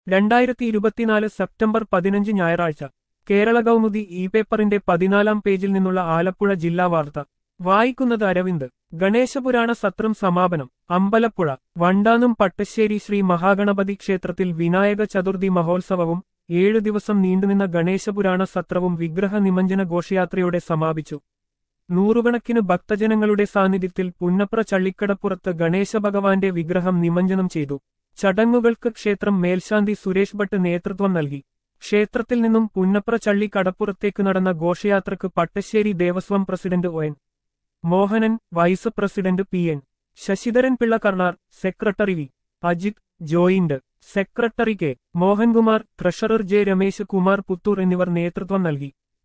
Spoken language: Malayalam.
രണ്ടായിരത്തി ഇരുപത്തിനാല് സെപ്റ്റംബർ പതിനഞ്ച് ഞായറാഴ്ച കേരള കൗമുദി ഇ പേപ്പറിന്റെ പതിനാലാം പേജിൽ നിന്നുള്ള ആലപ്പുഴ ജില്ലാ വാർത്ത വായിക്കുന്നത് അരവിന്ദ് ഗണേശപുരാണ സത്രം സമാപനം അമ്പലപ്പുഴ വണ്ടാനം പട്ടശ്ശേരി ശ്രീ മഹാഗണപതി ക്ഷേത്രത്തിൽ വിനായക ചതുർത്ഥി മഹോത്സവവും ഏഴു ദിവസം നീണ്ടുനിന്ന ഗണേശപുരാണ സത്രവും വിഗ്രഹ നിമഞ്ജന ഘോഷയാത്രയോടെ സമാപിച്ചു നൂറുകണക്കിന് ഭക്തജനങ്ങളുടെ സാന്നിധ്യത്തിൽ പുന്നപ്ര ചള്ളിക്കടപ്പുറത്ത് ഗണേശ ഭഗവാന്റെ വിഗ്രഹം നിമഞ്ജനം ചെയ്തു ചടങ്ങുകൾക്ക് ക്ഷേത്രം മേൽശാന്തി സുരേഷ് ഭട്ട് നേതൃത്വം നൽകി ക്ഷേത്രത്തിൽ നിന്നും പുന്നപ്ര ചള്ളി കടപ്പുറത്തേക്ക് നടന്ന ഘോഷയാത്രക്ക് Pattassery Devaswom president O N Mohanan vice president P N Sasidharan Pillai Karnar secretary V Ajith joint secretary K Mohankumar treasurer J Ramesh Kumar Puthur എന്നിവർ നേതൃത്വം നൽകി